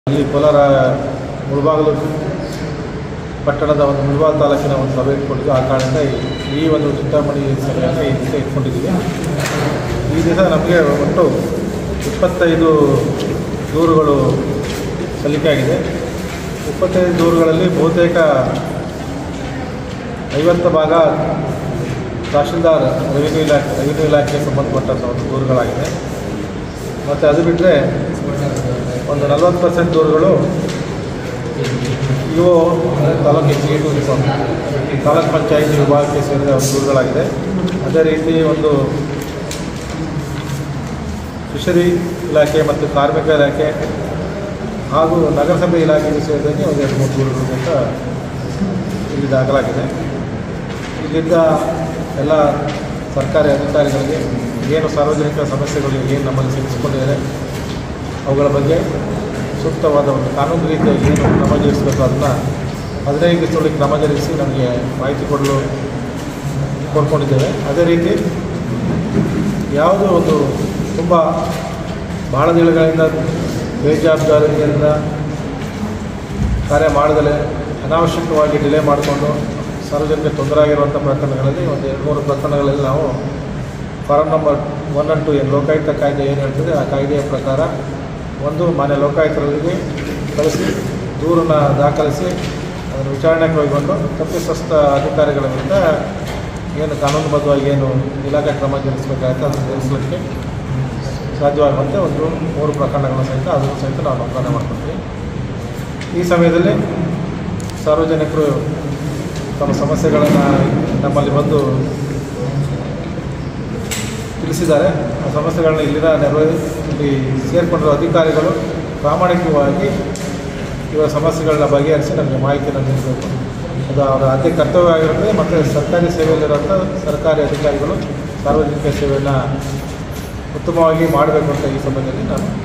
ಇಲ್ಲಿ ಕೋಲಾರ ಮುಳಬಾಗಿಲು ಪಟ್ಟಣದ ಒಂದು ಮುಳಬಾಗಿಲು ತಾಲೂಕಿನ ಒಂದು ಸಭೆ ಇಟ್ಕೊಂಡಿದ್ದು ಆ ಕಾರಣದಿಂದ ಈ- ಈ ಒಂದು ಚಿಂತಾಮಣಿ ಸಭೆಯನ್ನು ಈ ದಿವಸ ಇಟ್ಕೊಂಡಿದ್ದೀವಿ ಈ ದಿವಸ ನಮಗೆ ಒಟ್ಟು ಇಪ್ಪತ್ತೈದು ದೂರುಗಳು ಸಲ್ಲಿಕೆಯಾಗಿದೆ ಇಪ್ಪತ್ತೈದು ದೂರುಗಳಲ್ಲಿ ಬಹುತೇಕ ಐವತ್ತು ಭಾಗ ತಹಶೀಲ್ದಾರ್ ರೆವಿನ್ಯೂ ಇಲಾಖೆ ರೆವಿನ್ಯೂ ಇಲಾಖೆಗೆ ಸಂಬಂಧಪಟ್ಟಂಥ ಒಂದು ದೂರುಗಳಾಗಿದೆ ಮತ್ತು ಅದು ಬಿಟ್ಟರೆ ಒಂದು ನಲವತ್ತು ಪರ್ಸೆಂಟ್ ದೂರುಗಳು E O taluk executive taluk panchayat ವಿಭಾಗಕ್ಕೆ ಸೇರಿದ ಒಂದು ದೂರುಗಳಾಗಿದೆ ಅದೇ ರೀತಿ ಒಂದು ಫಿಶರಿ ಇಲಾಖೆ ಮತ್ತು ಕಾರ್ಮಿಕ ಇಲಾಖೆ ಹಾಗೂ ನಗರಸಭೆ ಇಲಾಖೆಗೆ ಸೇರಿದಂಗೆ ಒಂದು ಎರಡು ಮೂರು ದೂರುಗಳು ಅಂತ ಇಲ್ಲಿ ದಾಖಲಾಗಿದೆ ಇಲ್ಲಿದ್ದ ಎಲ್ಲ ಸರ್ಕಾರಿ ಅಧಿಕಾರಿಗಳಿಗೆ ಏನು ಸಾರ್ವಜನಿಕ ಸಮಸ್ಯೆಗಳು ಏನು ನಮ್ಮಲ್ಲಿ ಸಿಕ್ಕಿಸ್ಕೊಂಡಿದ್ದಾರೆ ಅವುಗಳ ಬಗ್ಗೆ ಸೂಕ್ತವಾದ ಒಂದು ಕಾನೂನು ರೀತಿಯಾಗಿ ಏನು ಕ್ರಮ ಜರುಗಿಸಬೇಕು ಅದನ್ನು ಹದಿನೈದು ದಿವಸದೊಳಗೆ ಕ್ರಮ ಜರುಗಿಸಿ ನಮಗೆ ಮಾಹಿತಿ ಕೊಡಲು ಕೋರ್ಕೊಂಡಿದ್ದೇವೆ ಅದೇ ರೀತಿ ಯಾವುದೋ ಒಂದು ತುಂಬ ಬಹಳ ದಿನಗಳಿಂದ ಬೇಜವಾಬ್ದಾರಿಯಿಂದ ಕಾರ್ಯ ಮಾಡದಲೇ ಅನಾವಶ್ಯಕವಾಗಿ ಡಿಲೇ ಮಾಡಿಕೊಂಡು ಸಾರ್ವಜನಿಕ ತೊಂದರೆ ಆಗಿರುವಂಥ ಪ್ರಕರಣಗಳಲ್ಲಿ ಒಂದು ಎರಡು ಮೂರು ಪ್ರಕರಣಗಳಲ್ಲಿ ನಾವು form number one and two ಏನು ಲೋಕಾಯುಕ್ತ ಕಾಯ್ದೆ ಏನು ಹೇಳ್ತದೆ ಆ ಕಾಯ್ದೆಯ ಪ್ರಕಾರ ಒಂದು ಮಾನ್ಯ ಲೋಕಾಯುಕ್ತರಿಗೆ ಕಳಿಸಿ ದೂರನ್ನು ದಾಖಲಿಸಿ ಅದನ್ನು ವಿಚಾರಣೆಗೆ ಕೈಗೊಂಡು ತಪ್ಪಿತಸ್ಥ ಅಧಿಕಾರಿಗಳ ವಿರುದ್ಧ ಏನು ಕಾನೂನುಬದ್ಧವಾಗಿ ಏನು ಇಲಾಖೆ ಕ್ರಮ ಜರುಗಿಸಬೇಕಾಗುತ್ತೆ ಅದನ್ನು ಜರುಗಿಸಲಿಕ್ಕೆ ಸಾಧ್ಯವಾಗುವಂತೆ ಒಂದು ಮೂರು ಪ್ರಕರಣಗಳನ್ನು ಸಹಿತ ಅದನ್ನು ಸಹಿತ ನಾವು ನೋಂದಣಿ ಮಾಡ್ಕೊತೀವಿ ಈ ಸಮಯದಲ್ಲಿ ಸಾರ್ವಜನಿಕರು ತಮ್ಮ ಸಮಸ್ಯೆಗಳನ್ನು ನಮ್ಮಲ್ಲಿ ಬಂದು ತಿಳಿಸಿದ್ದಾರೆ ಆ ಸಮಸ್ಯೆಗಳನ್ನ ಇಲ್ಲಿನ ನೆರವೇರಿ ಇಲ್ಲಿ ಸೇರಿಕೊಂಡಿರೋ ಅಧಿಕಾರಿಗಳು ಪ್ರಾಮಾಣಿಕವಾಗಿ ಇವರ ಸಮಸ್ಯೆಗಳನ್ನ ಬಗೆಹರಿಸಿ ನಮಗೆ ಮಾಹಿತಿಯನ್ನು ನೀಡಬೇಕು ಅದು ಅವರ ಅತಿ ಕರ್ತವ್ಯ ಆಗಿರುತ್ತದೆ ಮತ್ತು ಸರ್ಕಾರಿ ಸೇವೆಯಲ್ಲಿರುವಂಥ ಸರ್ಕಾರಿ ಅಧಿಕಾರಿಗಳು ಸಾರ್ವಜನಿಕ ಸೇವೆಯನ್ನು ಉತ್ತಮವಾಗಿ ಮಾಡಬೇಕು ಅಂತ ಈ ಸಮಯದಲ್ಲಿ ನಾನು